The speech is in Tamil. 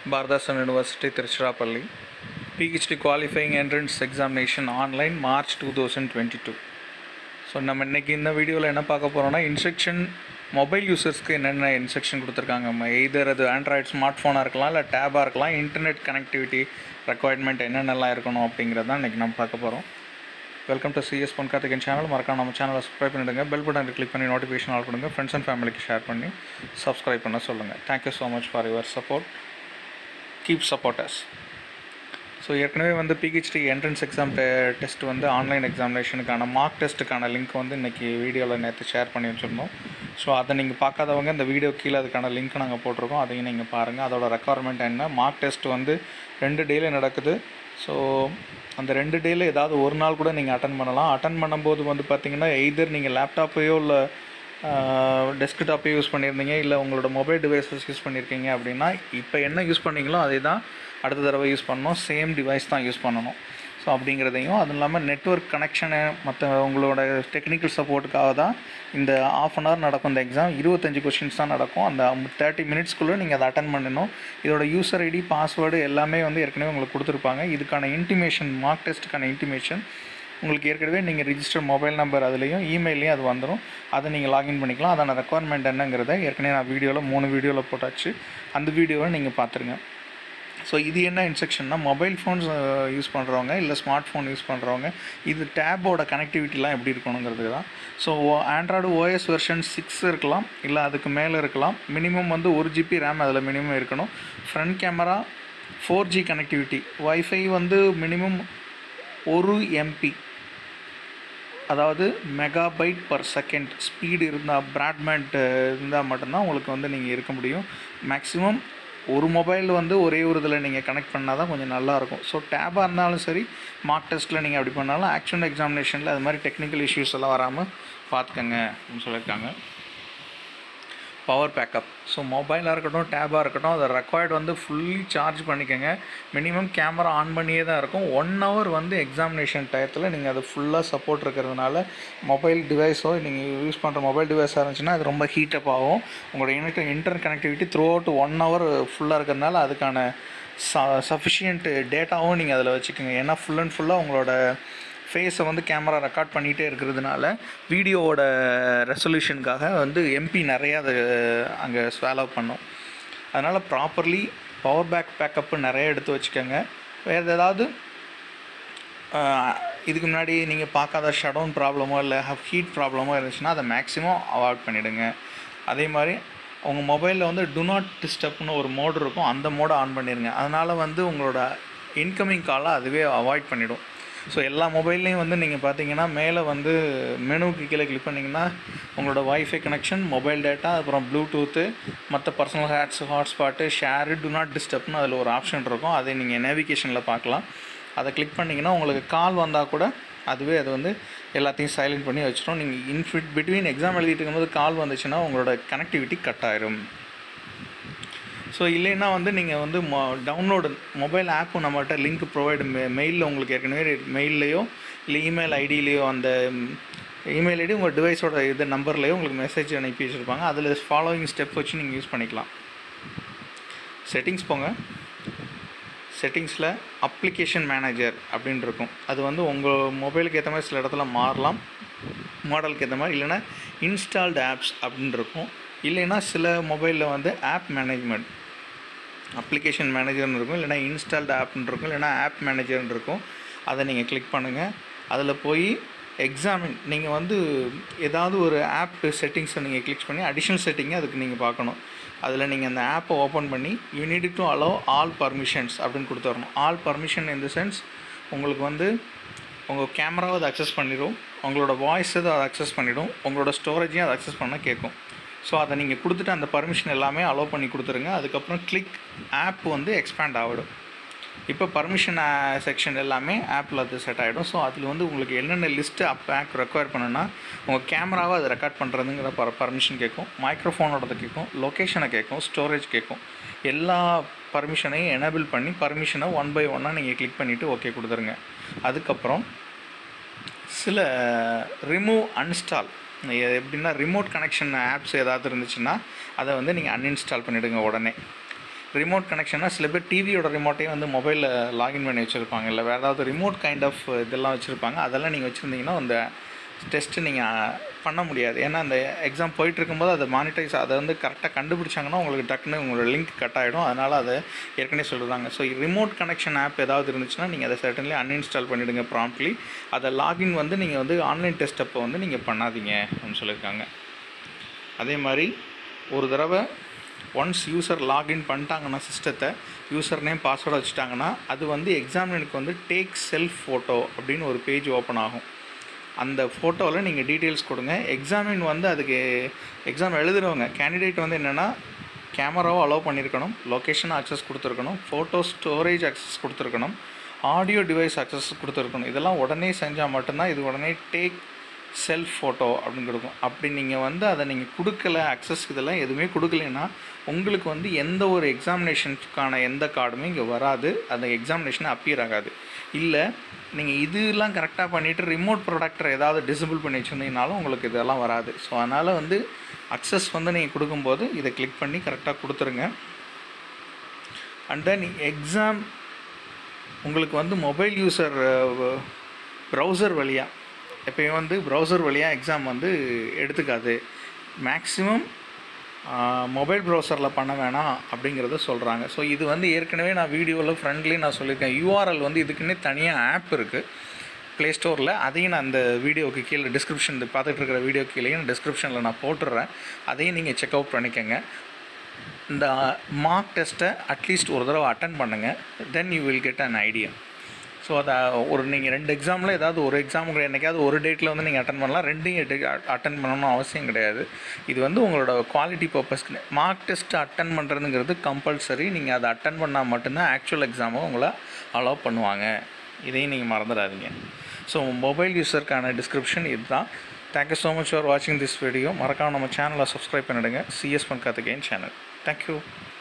பாரதாசன் university Tiruchirappalli PhD qualifying entrance examination online March two thousand twenty two so நம்ம இன்றைக்கி இந்த வீடியோவில் என்ன பார்க்க போகிறோம்னா இன்ஸ்ட்ரக்ஷன் மொபைல் யூசர்ஸ்க்கு என்னென்ன இன்ஸ்ட்ரக்ஷன் கொடுத்துருக்காங்க எய்தர் அது ஆண்ட்ராய்ட் ஸ்மார்ட் ஃபோனாக இருக்கலாம் இல்லை டேபாக இருக்கலாம் இன்டர்நெட் கனெக்டிவிட்டி ரெக்குவயர்மெண்ட் என்னென்னலாம் இருக்கணும் அப்படிங்கிறது தான் இன்றைக்கி நம்ம பார்க்க போகிறோம் வெல்கம் டு சிஎஸ் பொன் கார்த்திகன் சேனல் மறக்காம நம்ம சேனலை சப்ஸ்கிரைப் பண்ணிவிடுங்க பெல் பட்டன் கிளிக் பண்ணி நோட்டிஃபிகேஷன் ஆல் பண்ணுங்கள் ஃப்ரெண்ட்ஸ் அண்ட் ஃபேமிலிக்கு ஷேர் பண்ணி சப்ஸ்கிரைப் பண்ண சொல்லுங்கள் thank you so much for your support keep supporters so ஏற்கனவே வந்து பிஹெச்டி என்ட்ரன்ஸ் எக்ஸாம் டெஸ்ட் வந்து ஆன்லைன் எக்ஸாமினேஷனுக்கான மார்க் டெஸ்ட்டுக்கான லிங்க் வந்து இன்றைக்கி வீடியோவில் நேற்று ஷேர் பண்ணி வச்சுருந்தோம் ஸோ அதை நீங்கள் பார்க்காதவங்க இந்த வீடியோ கீழே அதுக்கான லிங்க் நாங்கள் போட்டிருக்கோம் அதையும் நீங்கள் பாருங்கள் அதோட ரெக்குவயர்மெண்ட் என்ன மார்க் டெஸ்ட் வந்து ரெண்டு டேயில் நடக்குது ஸோ அந்த ரெண்டு டேயில் ஏதாவது ஒரு நாள் கூட நீங்கள் அட்டன் பண்ணலாம் அட்டன் பண்ணும்போது வந்து பார்த்தீங்கன்னா எய்தர் நீங்கள் லேப்டாப்பையோ இல்லை டெஸ்க்டாப்பே யூஸ் பண்ணியிருந்தீங்க இல்லை உங்களோட மொபைல் டிவைசஸ் யூஸ் பண்ணியிருக்கீங்க அப்படின்னா இப்போ என்ன யூஸ் பண்ணீங்களோ அதே தான் அடுத்த தடவை யூஸ் பண்ணணும் சேம் டிவைஸ் தான் யூஸ் பண்ணணும் ஸோ அப்படிங்கிறதையும் அதுவும் இல்லாமல் நெட்ஒர்க் கனெக்ஷனு மற்ற உங்களோட டெக்னிக்கல் சப்போர்ட்டுக்காக தான் இந்த ஆஃப் அன் ஹவர் நடக்கும் இந்த எக்ஸாம் இருபத்தஞ்சி கொஷின்ஸ் தான் நடக்கும் அந்த தேர்ட்டி மினிட்ஸ்க்குள்ளே நீங்கள் அதை அட்டன் பண்ணணும் இதோட யூசர் ஐடி பாஸ்வேர்டு எல்லாமே வந்து ஏற்கனவே உங்களுக்கு கொடுத்துருப்பாங்க இதுக்கான இன்டிமேஷன் மார்க் டெஸ்ட்டுக்கான இன்டிமேஷன் உங்களுக்கு ஏற்கனவே நீங்கள் ரிஜிஸ்டர் மொபைல் நம்பர் அதுலேயும் இமெயிலையும் அது வந்துடும் அதை நீங்கள் லாகின் பண்ணிக்கலாம் அதான ரெக்குவயர்மெண்ட் என்னங்கிறத ஏற்கனவே நான் வீடியோவில் மூணு வீடியோவில் போட்டாச்சு அந்த வீடியோவை நீங்கள் பார்த்துருங்க ஸோ இது என்ன இன்ஸ்ட்ரக்ஷன்னா மொபைல் ஃபோன்ஸ் யூஸ் பண்ணுறவங்க இல்லை ஸ்மார்ட் ஃபோன் யூஸ் பண்ணுறவங்க இது டேப்போட கனெக்டிவிட்டிலாம் எப்படி இருக்கணுங்கிறதுக்கு தான் so Android OS version six இருக்கலாம் இல்லை அதுக்கு மேலே இருக்கலாம் மினிமம் வந்து ஒரு ஜிபி ரேம் அதில் மினிமம் இருக்கணும் front camera four G connectivity wifi வந்து மினிமம் ஒரு எம்பி அதாவது மெகாபைட் பர் செகண்ட் ஸ்பீடு இருந்தால் ப்ராட்பேண்ட் இருந்தால் மட்டும்தான் உங்களுக்கு வந்து நீங்கள் இருக்க முடியும் மேக்ஸிமம் ஒரு மொபைல் வந்து ஒரே ஒரு இதில் நீங்கள் கனெக்ட் பண்ணால் தான் கொஞ்சம் நல்லாயிருக்கும் ஸோ டேபாக இருந்தாலும் சரி மார்க் டெஸ்ட்டில் நீங்கள் அப்படி பண்ணாலும் ஆக்ஷன் எக்ஸாமினேஷனில் அது மாதிரி டெக்னிக்கல் இஷ்யூஸ் எல்லாம் வராமல் பார்த்துக்கங்க அப்படின்னு சொல்லியிருக்காங்க பவர் பேக்கப் ஸோ மொபைலாக இருக்கட்டும் டேபாக இருக்கட்டும் அதை ரெக்வயர்ட் வந்து ஃபுல்லி சார்ஜ் பண்ணிக்கோங்க மினிமம் கேமரா ஆன் பண்ணியே தான் இருக்கும் ஒன் ஹவர் வந்து எக்ஸாமினேஷன் டயத்தில் நீங்கள் அது ஃபுல்லாக சப்போர்ட் இருக்கிறதுனால மொபைல் டிவைஸோ நீங்கள் யூஸ் பண்ணுற மொபைல் டிவைஸாக இருந்துச்சுன்னா அது ரொம்ப ஹீட்டப் ஆகும் உங்களோட inter inter connectivity throughout one hour ஃபுல்லாக இருக்கிறதுனால அதுக்கான ச சஃபிஷியன்ட் டேட்டாவும் நீங்கள் அதில் வச்சுக்கோங்க ஏன்னா ஃபுல் அண்ட் ஃபுல்லாக உங்களோட ஃபேஸை வந்து கேமரா ரெக்கார்ட் பண்ணிகிட்டே இருக்கிறதுனால வீடியோவோட ரெசல்யூஷனுக்காக வந்து எம்பி நிறையா அது அங்கே ஸ்வாலோ பண்ணும் அதனால் ப்ராப்பர்லி பவர் பேக் பேக்கப்பு நிறைய எடுத்து வச்சுக்கோங்க வேறு ஏதாவது இதுக்கு முன்னாடி நீங்கள் பார்க்காத ஷடவுன் ப்ராப்ளமோ இல்லை ஹீட் ப்ராப்ளமோ இருந்துச்சுன்னா அதை மேக்ஸிமம் அவாய்ட் பண்ணிவிடுங்க அதே மாதிரி உங்கள் மொபைலில் வந்து டு நாட் டிஸ்டர்ப்னு ஒரு மோடு இருக்கும் அந்த மோடை ஆன் பண்ணிடுங்க அதனால் வந்து உங்களோட இன்கமிங் காலை அதுவே அவாய்ட் பண்ணிவிடும் ஸோ எல்லா மொபைல்லையும் வந்து நீங்கள் பார்த்தீங்கன்னா மேலே வந்து மெனுக்கு கீழே கிளிக் பண்ணிங்கன்னா உங்களோட வைஃபை கனெக்ஷன் மொபைல் டேட்டா அப்புறம் ப்ளூடூத்து மற்ற பர்சனல் ஹேட்ஸ் ஹாட்ஸ்பாட்டு ஷேரு டு நாட் டிஸ்டர்ப்னு அதில் ஒரு ஆப்ஷன் இருக்கும் அதை நீங்கள் நேவிகேஷனில் பார்க்கலாம் அதை கிளிக் பண்ணிங்கன்னா உங்களுக்கு கால் வந்தால் கூட அதுவே அது வந்து எல்லாத்தையும் சைலண்ட் பண்ணி வச்சிடும் நீங்கள் இன்ஃபிட் பிட்வீன் எக்ஸாம் எழுதிட்டு இருக்கும்போது கால் வந்துச்சுன்னா உங்களோட கனெக்டிவிட்டி கட் ஆயிரும் ஸோ இல்லைன்னா வந்து நீங்கள் வந்து மொ டவுன்லோடு மொபைல் ஆப்பும் நம்மகிட்ட லிங்க் ப்ரொவைடு மெ மெயிலில் உங்களுக்கு ஏற்கனவே மெயில்லையோ இல்லை இமெயில் ஐடியிலையோ அந்த இமெயில் ஐடி உங்கள் டிவைஸோட இது நம்பர்லேயோ உங்களுக்கு மெசேஜ் அனுப்பி வச்சுருப்பாங்க அதில் ஃபாலோவிங் ஸ்டெப் வச்சு நீங்கள் யூஸ் பண்ணிக்கலாம் செட்டிங்ஸ் போங்க செட்டிங்ஸில் அப்ளிகேஷன் மேனேஜர் அப்படின்னு இருக்கும் அது வந்து உங்கள் மொபைலுக்கு ஏற்ற மாதிரி சில இடத்துல மாறலாம் மாடலுக்கு ஏற்ற மாதிரி இல்லைனா இன்ஸ்டால்டு ஆப்ஸ் அப்படின்னு இருக்கும் இல்லைன்னா சில மொபைலில் வந்து ஆப் மேனேஜ்மெண்ட் அப்ளிகேஷன் மேனேஜர்னு இருக்கும் இல்லைனா இன்ஸ்டால்டு ஆப்னு இருக்கும் இல்லைனா ஆப் மேனேஜர்னு இருக்கும் அதை நீங்கள் கிளிக் பண்ணுங்கள் அதில் போய் எக்ஸாமின் நீங்கள் வந்து ஏதாவது ஒரு ஆப் செட்டிங்ஸை நீங்கள் கிளிக் பண்ணி அடிஷ்னல் செட்டிங்கை அதுக்கு நீங்கள் பார்க்கணும் அதில் நீங்கள் அந்த ஆப்பை ஓப்பன் பண்ணி you need to allow all permissions அப்படின்னு கொடுத்துடணும் all permission in the sense உங்களுக்கு வந்து உங்கள் கேமராவை அதை அக்சஸ் பண்ணிடும் உங்களோட வாய்ஸ் அதை அக்சஸ் பண்ணிவிடும் உங்களோட ஸ்டோரேஜையும் அதை அக்சஸ் பண்ணால் கேட்கும் ஸோ அதை நீங்கள் கொடுத்துட்டு அந்த பர்மிஷன் எல்லாமே அலோவ் பண்ணி கொடுத்துருங்க அதுக்கப்புறம் கிளிக் ஆப் வந்து எக்ஸ்பேண்ட் ஆகிடும் இப்போ பர்மிஷன் செக்ஷன் எல்லாமே ஆப்பில் அது செட் ஆகிடும் ஸோ அதில் வந்து உங்களுக்கு என்னென்ன லிஸ்ட்டு அப் ஆப் ரெக்வயர் பண்ணுன்னா உங்கள் கேமராவை அதை ரெக்கார்ட் பண்ணுறதுங்கிற பர் பர்மிஷன் கேட்கும் மைக்ரோஃபோனோடது கேட்கும் லொக்கேஷனை கேட்கும் ஸ்டோரேஜ் கேட்கும் எல்லா பர்மிஷனையும் எனேபிள் பண்ணி பர்மிஷனை ஒன் பை ஒன்னாக நீங்கள் கிளிக் பண்ணிவிட்டு ஓகே கொடுத்துருங்க அதுக்கப்புறம் சில ரிமூவ் அன்ஸ்டால் எப்படின்னா ரிமோட் கனெக்ஷன் ஆப்ஸ் ஏதாவது இருந்துச்சுன்னா அதை வந்து நீங்கள் அன்இன்ஸ்டால் பண்ணிவிடுங்க உடனே ரிமோட் கனெக்ஷன்னா சில பேர் டிவியோட ரிமோட்டையும் வந்து மொபைலில் லாகின் பண்ணி வச்சுருப்பாங்க இல்லை வேறு ஏதாவது ரிமோட் கைண்ட் ஆஃப் இதெல்லாம் வச்சுருப்பாங்க அதெல்லாம் நீங்கள் வச்சுருந்தீங்கன்னா அந்த டெஸ்ட்டு நீங்கள் பண்ண முடியாது ஏன்னா அந்த எக்ஸாம் போயிட்டு இருக்கும்போது அதை மானிட்டைஸ் அதை வந்து கரெக்டாக கண்டுபிடிச்சாங்கன்னா உங்களுக்கு டக்குன்னு உங்களோட லிங்க் கட் ஆகிடும் அதனால் அதை ஏற்கனவே சொல்லுறாங்க ஸோ ரிமோட் கனெக்ஷன் ஆப் ஏதாவது இருந்துச்சுன்னா நீங்கள் அதை சர்டன்லி அன்இன்ஸ்டால் பண்ணிவிடுங்க ப்ராம்ப்ட்லி அதை லாகின் வந்து நீங்கள் வந்து ஆன்லைன் டெஸ்ட் அப்போ வந்து நீங்கள் பண்ணாதீங்க அப்படின்னு சொல்லியிருக்காங்க அதே மாதிரி ஒரு தடவை ஒன்ஸ் யூசர் லாகின் பண்ணிட்டாங்கன்னா சிஸ்டத்தை யூசர் நேம் பாஸ்வேர்டு வச்சுட்டாங்கன்னா அது வந்து எக்ஸாமினருக்கு வந்து டேக் செல்ஃப் ஃபோட்டோ அப்படின்னு ஒரு பேஜ் ஓப்பன் ஆகும் அந்த ஃபோட்டோவில் நீங்கள் டீட்டெயில்ஸ் கொடுங்க எக்ஸாமின் வந்து அதுக்கு எக்ஸாம் எழுதுகிறவங்க கேண்டிடேட் வந்து என்னென்னா கேமராவை அலோவ் பண்ணியிருக்கணும் லொக்கேஷன் அக்சஸ் கொடுத்துருக்கணும் ஃபோட்டோ ஸ்டோரேஜ் அக்சஸ் கொடுத்துருக்கணும் ஆடியோ டிவைஸ் அக்சஸ் கொடுத்துருக்கணும் இதெல்லாம் உடனே செஞ்சால் மட்டும்தான் இது உடனே டேக் செல்ஃப் ஃபோட்டோ அப்படின்னு கொடுக்கும் அப்படி நீங்கள் வந்து அதை நீங்கள் கொடுக்கல அக்சஸ் இதெல்லாம் எதுவுமே கொடுக்கலைன்னா உங்களுக்கு வந்து எந்த ஒரு எக்ஸாமினேஷனுக்கான எந்த கார்டுமே இங்கே வராது அந்த எக்ஸாமினேஷன் அப்பியர் ஆகாது இல்லை நீங்கள் இதெல்லாம் கரெக்டாக பண்ணிவிட்டு ரிமோட் ப்ரொடக்டர் ஏதாவது டிசபிள் பண்ணி வச்சுருந்தீங்கனாலும் உங்களுக்கு இதெல்லாம் வராது ஸோ அதனால் வந்து அக்சஸ் வந்து நீங்கள் கொடுக்கும்போது இதை கிளிக் பண்ணி கரெக்டாக கொடுத்துருங்க அண்ட் தென் எக்ஸாம் உங்களுக்கு வந்து மொபைல் யூசர் ப்ரௌசர் வழியாக எப்பயும் வந்து ப்ரௌசர் வழியாக எக்ஸாம் வந்து எடுத்துக்காது மேக்ஸிமம் மொபைல் ப்ரௌசரில் பண்ண வேணாம் அப்படிங்கிறத சொல்கிறாங்க ஸோ இது வந்து ஏற்கனவே நான் வீடியோவில் ஃப்ரெண்ட்லேயும் நான் சொல்லியிருக்கேன் யூஆர்எல் வந்து இதுக்குன்னே தனியாக ஆப் இருக்குது ப்ளே ஸ்டோரில் அதையும் நான் அந்த வீடியோவுக்கு கீழே டிஸ்கிரிப்ஷன் பார்த்துட்டு இருக்கிற வீடியோ கீழேயும் டிஸ்கிரிப்ஷனில் நான் போட்டுடுறேன் அதையும் நீங்கள் செக் அவுட் பண்ணிக்கோங்க இந்த மார்க் டெஸ்ட்டை அட்லீஸ்ட் ஒரு தடவை அட்டன் பண்ணுங்கள் then you will get an idea so அதை ஒரு நீங்கள் ரெண்டு எக்ஸாமில் ஏதாவது ஒரு எக்ஸாமுக்கு என்றைக்காவது ஒரு டேட்டில் வந்து நீங்கள் அட்டன் பண்ணலாம் ரெண்டையும் அட்டன் பண்ணணும்னு அவசியம் கிடையாது இது வந்து உங்களோட குவாலிட்டி பர்பஸ்க்கு மார்க் டெஸ்ட் அட்டன் பண்ணுறதுங்கிறது கம்பல்சரி நீங்கள் அதை அட்டன் பண்ணால் மட்டும்தான் ஆக்சுவல் எக்ஸாமை உங்களை அலோவ் பண்ணுவாங்க இதையும் நீங்கள் மறந்துடாதீங்க ஸோ மொபைல் யூஸருக்கான டிஸ்கிரிப்ஷன் இதுதான் தேங்க்யூ ஸோ மச் ஃபார் வாட்சிங் திஸ் வீடியோ மறக்காம நம்ம சேனலை சப்ஸ்கிரைப் பண்ணிடுங்க சிஎஸ் பன் கற்றுக்கேன் சேனல் தேங்க்யூ